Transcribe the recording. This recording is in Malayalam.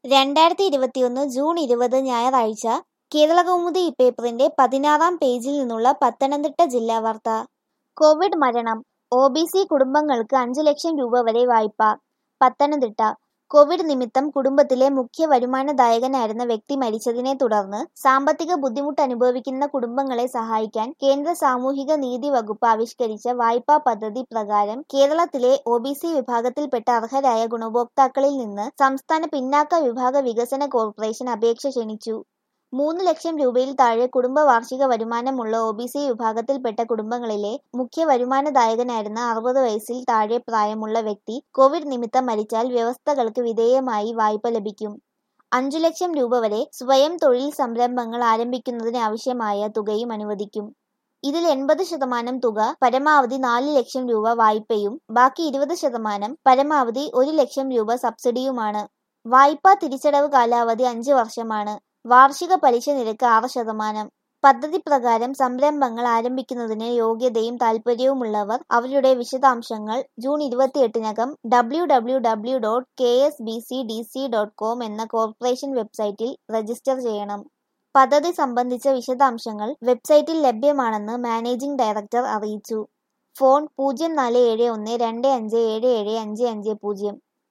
രണ്ടായിരത്തി ഇരുപത്തിയൊന്ന് ജൂൺ ഇരുപത് ഞായറാഴ്ച കേരളകൗമുദി പേപ്പറിന്റെ പതിനാറാം പേജിൽ നിന്നുള്ള പത്തനംതിട്ട ജില്ലാ വാർത്ത കോവിഡ് മരണം ഒ ബി സി കുടുംബങ്ങൾക്ക് അഞ്ചു ലക്ഷം രൂപ വരെ വായ്പ പത്തനംതിട്ട കോവിഡ് നിമിത്തം കുടുംബത്തിലെ മുഖ്യ വരുമാനദായകനായിരുന്ന വ്യക്തി മരിച്ചതിനെ തുടർന്ന് സാമ്പത്തിക ബുദ്ധിമുട്ട് അനുഭവിക്കുന്ന കുടുംബങ്ങളെ സഹായിക്കാൻ കേന്ദ്ര സാമൂഹിക നീതി വകുപ്പ് ആവിഷ്കരിച്ച വായ്പാ പദ്ധതി പ്രകാരം കേരളത്തിലെ ഒ ബി സി വിഭാഗത്തിൽപ്പെട്ട അർഹരായ ഗുണഭോക്താക്കളിൽ നിന്ന് സംസ്ഥാന പിന്നാക്ക വിഭാഗ വികസന കോർപ്പറേഷൻ അപേക്ഷ ക്ഷണിച്ചു മൂന്ന് ലക്ഷം രൂപയിൽ താഴെ കുടുംബ വാർഷിക വരുമാനമുള്ള ഒ ബി സി വിഭാഗത്തിൽപ്പെട്ട കുടുംബങ്ങളിലെ മുഖ്യ വരുമാനദായകനായിരുന്ന അറുപത് വയസ്സിൽ താഴെ പ്രായമുള്ള വ്യക്തി കോവിഡ് നിമിത്തം മരിച്ചാൽ വ്യവസ്ഥകൾക്ക് വിധേയമായി വായ്പ ലഭിക്കും അഞ്ചു ലക്ഷം രൂപ വരെ സ്വയം തൊഴിൽ സംരംഭങ്ങൾ ആരംഭിക്കുന്നതിന് ആവശ്യമായ തുകയും അനുവദിക്കും ഇതിൽ എൺപത് ശതമാനം തുക പരമാവധി നാല് ലക്ഷം രൂപ വായ്പയും ബാക്കി ഇരുപത് ശതമാനം പരമാവധി ഒരു ലക്ഷം രൂപ സബ്സിഡിയുമാണ് വായ്പാ തിരിച്ചടവ് കാലാവധി അഞ്ച് വർഷമാണ് വാർഷിക പലിശ നിരക്ക് ആറ് ശതമാനം പദ്ധതി പ്രകാരം സംരംഭങ്ങൾ ആരംഭിക്കുന്നതിന് യോഗ്യതയും താൽപ്പര്യവുമുള്ളവർ അവരുടെ വിശദാംശങ്ങൾ ജൂൺ ഇരുപത്തിയെട്ടിനകം W W W dot K S B C D C dot com എന്ന കോർപ്പറേഷൻ വെബ്സൈറ്റിൽ രജിസ്റ്റർ ചെയ്യണം പദ്ധതി സംബന്ധിച്ച വിശദാംശങ്ങൾ വെബ്സൈറ്റിൽ ലഭ്യമാണെന്ന് മാനേജിംഗ് ഡയറക്ടർ അറിയിച്ചു ഫോൺ പൂജ്യം നാല് ഏഴ് ഒന്ന് രണ്ട് അഞ്ച് ഏഴ് ഏഴ് അഞ്ച് അഞ്ച് പൂജ്യം